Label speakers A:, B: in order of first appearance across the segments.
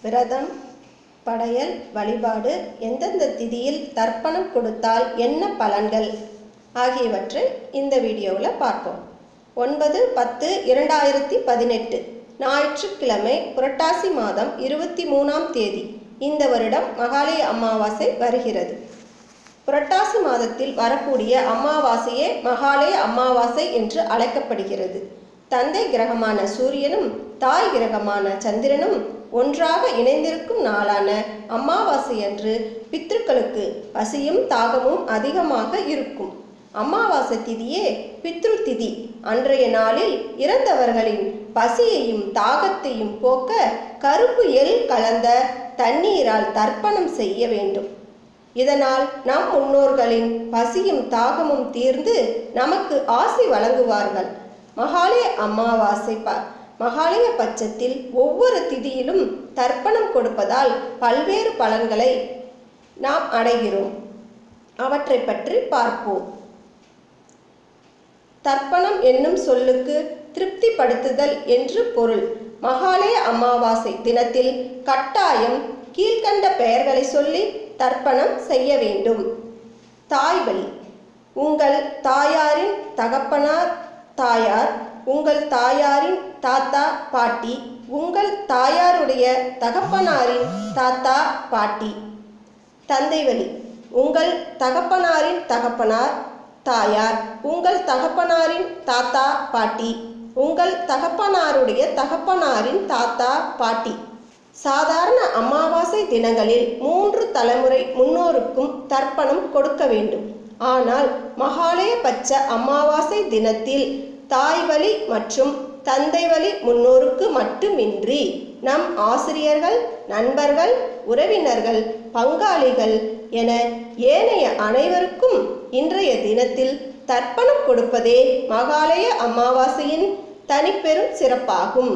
A: விரதம் படையல் வழிபாடு எந்தெந்த திதியில் தர்ப்பணம் கொடுத்தால் என்ன பலன்கள் ஆகியவற்றை இந்த வீடியோவில் பார்ப்போம் ஒன்பது பத்து இரண்டாயிரத்தி பதினெட்டு ஞாயிற்றுக்கிழமை புரட்டாசி மாதம் இருபத்தி மூணாம் தேதி இந்த வருடம் மகாலய அமாவாசை வருகிறது புரட்டாசி மாதத்தில் வரக்கூடிய அமாவாசையே மகாலய அமாவாசை என்று அழைக்கப்படுகிறது தந்தை கிரகமான சூரியனும் தாய் கிரகமான சந்திரனும் ஒன்றாக இணைந்திருக்கும் நாளான அமாவாசையன்று பித்ருக்களுக்கு பசியும் தாகமும் அதிகமாக இருக்கும் அமாவாசை திதியே பித்ரு திதி அன்றைய நாளில் இறந்தவர்களின் பசியையும் தாகத்தையும் போக்க கருப்பு எள் கலந்த தண்ணீரால் தர்ப்பணம் செய்ய வேண்டும் இதனால் நம் முன்னோர்களின் பசியும் தாகமும் தீர்ந்து நமக்கு ஆசி வழங்குவார்கள் மகாலய அமாவாசை ப மகாலய பட்சத்தில் ஒவ்வொரு திதியிலும் தர்ப்பணம் கொடுப்பதால் பல்வேறு பலன்களை நாம் அடைகிறோம் அவற்றை பற்றி பார்ப்போம் தர்ப்பணம் என்னும் சொல்லுக்கு திருப்திப்படுத்துதல் என்று பொருள் மகாலய அமாவாசை தினத்தில் கட்டாயம் கீழ்கண்ட பெயர்களை சொல்லி தர்ப்பணம் செய்ய வேண்டும் தாய் வழி உங்கள் தாயாரின் தகப்பனார் தாயார் உங்கள் தாயாரின் தாத்தா பாட்டி உங்கள் தாயாருடைய தகப்பனாரின் தாத்தா பாட்டி தந்தை வழி உங்கள் தகப்பனாரின் தகப்பனார் தாயார் உங்கள் தகப்பனாரின் தாத்தா பாட்டி உங்கள் தகப்பனாருடைய தகப்பனாரின் தாத்தா பாட்டி சாதாரண அமாவாசை தினங்களில் மூன்று தலைமுறை முன்னோருக்கும் தர்ப்பணம் கொடுக்க வேண்டும் ஆனால் மகாலய பட்ச அமாவாசை தினத்தில் தாய் வழி மற்றும் தந்தை வழி முன்னோருக்கு மட்டுமின்றி நம் ஆசிரியர்கள் நண்பர்கள் உறவினர்கள் பங்காளிகள் என ஏனைய அனைவருக்கும் இன்றைய தினத்தில் தர்ப்பணம் கொடுப்பதே மகாலய அமாவாசையின் தனிப்பெரும் சிறப்பாகும்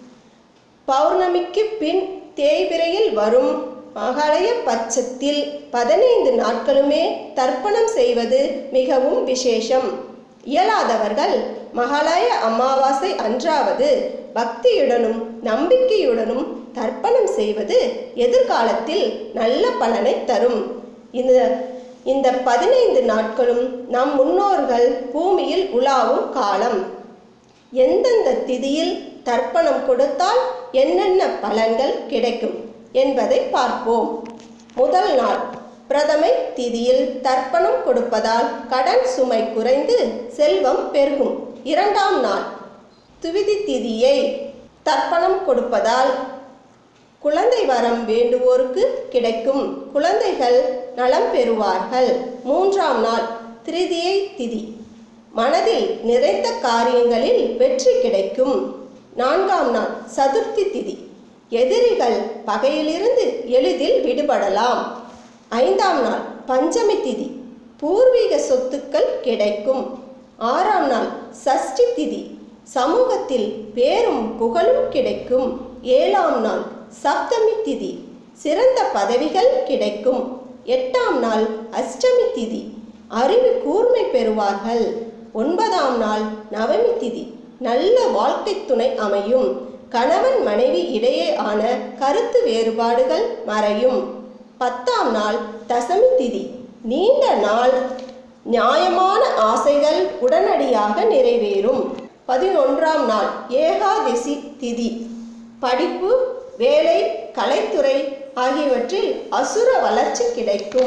A: பௌர்ணமிக்கு பின் தேய்பிரையில் வரும் மகாலய பட்சத்தில் பதினைந்து நாட்களுமே தர்ப்பணம் செய்வது மிகவும் விசேஷம் இயலாதவர்கள் மகாலய அமாவாசை அன்றாவது பக்தியுடனும் நம்பிக்கையுடனும் தர்ப்பணம் செய்வது எதிர்காலத்தில் நல்ல பலனை தரும் இந்த இந்த பதினைந்து நாட்களும் நம் முன்னோர்கள் பூமியில் உலாவும் காலம் எந்தெந்த திதியில் தர்ப்பணம் கொடுத்தால் என்னென்ன பலன்கள் கிடைக்கும் என்பதை பார்ப்போம் முதல் நாள் பிரதமை திதியில் தர்ப்பணம் கொடுப்பதால் கடன் சுமை குறைந்து செல்வம் பெருகும் இரண்டாம் நாள் துவிதி திதியை தர்ப்பணம் கொடுப்பதால் குழந்தை வரம் வேண்டுவோருக்கு கிடைக்கும் குழந்தைகள் நலம் பெறுவார்கள் மூன்றாம் நாள் திருதியை திதி மனதில் நிறைந்த காரியங்களில் வெற்றி கிடைக்கும் நான்காம் நாள் சதுர்த்தி திதி எதிரிகள் பகையிலிருந்து எளிதில் விடுபடலாம் ஐந்தாம் நாள் பஞ்சமி திதி பூர்வீக சொத்துக்கள் கிடைக்கும் ஆறாம் நாள் சஷ்டி திதி சமூகத்தில் பேரும் புகழும் கிடைக்கும் ஏழாம் நாள் சப்தமி திதி சிறந்த பதவிகள் கிடைக்கும் எட்டாம் நாள் அஷ்டமி திதி அறிவு கூர்மை பெறுவார்கள் ஒன்பதாம் நாள் நவமி திதி நல்ல வாழ்க்கை துணை அமையும் கணவன் மனைவி இடையே ஆன கருத்து வேறுபாடுகள் மறையும் பத்தாம் நாள் தசமி திதி நீண்ட நாள் நியாயமான ஆசைகள் உடனடியாக நிறைவேறும் பதினொன்றாம் நாள் ஏகாதசி திதி படிப்பு வேலை கலைத்துறை ஆகியவற்றில் அசுர வளர்ச்சி கிடைக்கும்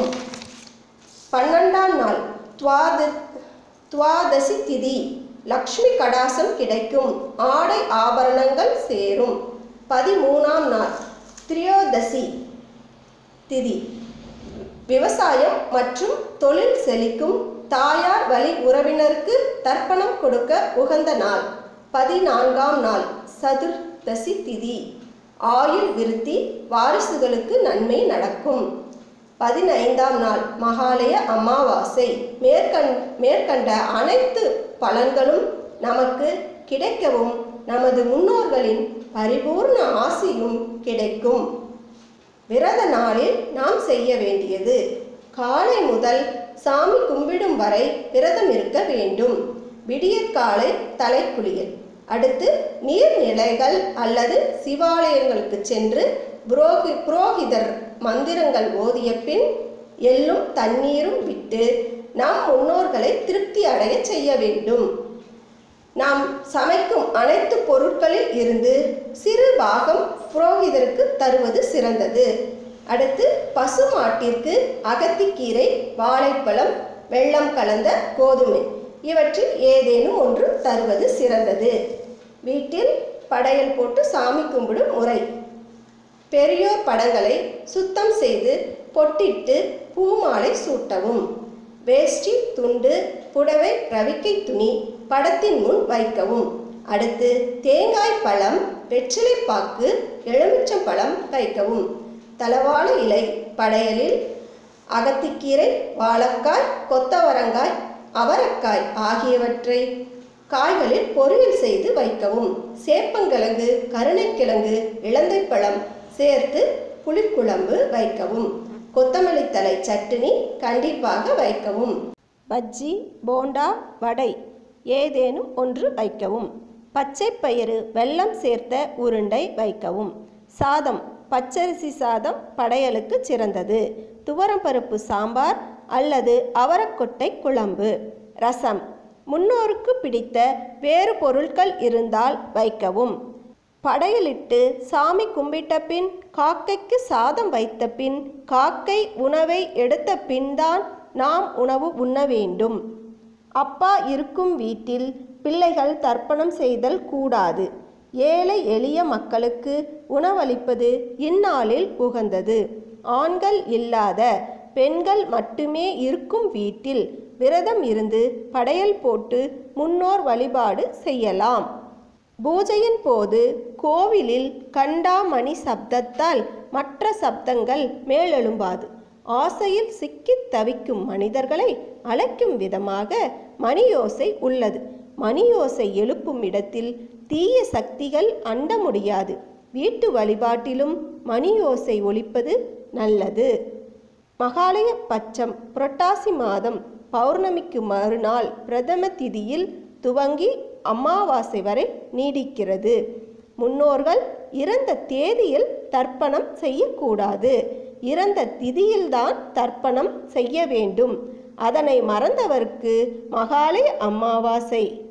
A: பன்னெண்டாம் நாள் துவாத துவாதசி திதி லக்ஷ்மி கடாசம் கிடைக்கும் ஆடை ஆபரணங்கள் சேரும் பதிமூணாம் நாள் திரியோதசி திதி விவசாயம் மற்றும் தொழில் செழிக்கும் தாயார் வழி உறவினருக்கு தர்ப்பணம் கொடுக்க உகந்த நாள் பதினான்காம் நாள் சதுர்தசி திதி ஆயுள் விருத்தி வாரிசுகளுக்கு நன்மை நடக்கும் பதினைந்தாம் நாள் மகாலய அமாவாசை மேற்கண் மேற்கண்ட அனைத்து பலன்களும் நமக்கு கிடைக்கவும் நமது முன்னோர்களின் பரிபூர்ண ஆசியும் கிடைக்கும் விரத நாளில் நாம் செய்ய வேண்டியது காலை முதல் சாமி கும்பிடும் வரை விரதம் இருக்க வேண்டும் விடியற்காலை தலைக்குளியல் அடுத்து நீர்நிலைகள் அல்லது சிவாலயங்களுக்கு சென்று புரோகி புரோகிதர் மந்திரங்கள் ஓதிய பின் எள்ளும் தண்ணீரும் விட்டு நம் முன்னோர்களை திருப்தி அடைய செய்ய வேண்டும் நாம் சமைக்கும் அனைத்து பொருட்களில் இருந்து சிறு பாகம் புரோகிதருக்கு தருவது சிறந்தது அடுத்து பசு மாட்டிற்கு அகத்திக்கீரை வாழைப்பழம் வெள்ளம் கலந்த கோதுமை இவற்றில் ஏதேனும் ஒன்று தருவது சிறந்தது வீட்டில் படையல் போட்டு சாமி கும்பிடும் முறை பெரியோர் படங்களை சுத்தம் செய்து பொட்டிட்டு பூமாலை சூட்டவும் வேஷ்டி துண்டு புடவை ரவிக்கை துணி படத்தின் முன் வைக்கவும் அடுத்து தேங்காய் பழம் வெற்றிலை பாக்கு எலுமிச்சம் பழம் வைக்கவும் தலவாழை இலை படையலில் அகத்திக்கீரை வாழைக்காய் கொத்தவரங்காய் அவரக்காய் ஆகியவற்றை காய்களில் பொரியல் செய்து வைக்கவும் சேப்பங்கிழங்கு கருணைக்கிழங்கு இளந்தைப்பழம் சேர்த்து புளிக்குழம்பு வைக்கவும் கொத்தமல்லி தழை சட்னி கண்டிப்பாக வைக்கவும் பஜ்ஜி போண்டா வடை ஏதேனும் ஒன்று வைக்கவும் பச்சை பயிறு வெல்லம் சேர்த்த உருண்டை வைக்கவும் சாதம் பச்சரிசி சாதம் படையலுக்கு சிறந்தது துவரம்பருப்பு சாம்பார் அல்லது அவரக்கொட்டை குழம்பு ரசம் முன்னோருக்கு பிடித்த வேறு பொருட்கள் இருந்தால் வைக்கவும் படையலிட்டு சாமி கும்பிட்ட பின் காக்கைக்கு சாதம் வைத்த பின் காக்கை உணவை எடுத்த பின்தான் நாம் உணவு உண்ண வேண்டும் அப்பா இருக்கும் வீட்டில் பிள்ளைகள் தர்ப்பணம் செய்தல் கூடாது ஏழை எளிய மக்களுக்கு உணவளிப்பது இந்நாளில் உகந்தது ஆண்கள் இல்லாத பெண்கள் மட்டுமே இருக்கும் வீட்டில் விரதம் இருந்து படையல் போட்டு முன்னோர் வழிபாடு செய்யலாம் பூஜையின் போது கோவிலில் கண்டாமணி சப்தத்தால் மற்ற சப்தங்கள் மேலெழும்பாது ஆசையில் சிக்கித் தவிக்கும் மனிதர்களை அழைக்கும் விதமாக மணியோசை உள்ளது மணியோசை எழுப்பும் இடத்தில் தீய சக்திகள் அண்ட முடியாது வீட்டு வழிபாட்டிலும் மணியோசை ஒலிப்பது நல்லது மகாலய பட்சம் புரட்டாசி மாதம் பௌர்ணமிக்கு மறுநாள் பிரதம திதியில் துவங்கி அமாவாசை வரை நீடிக்கிறது முன்னோர்கள் இறந்த தேதியில் தர்ப்பணம் செய்யக்கூடாது இறந்த திதியில்தான் தர்ப்பணம் செய்ய வேண்டும் அதனை மறந்தவர்க்கு மகாலய அமாவாசை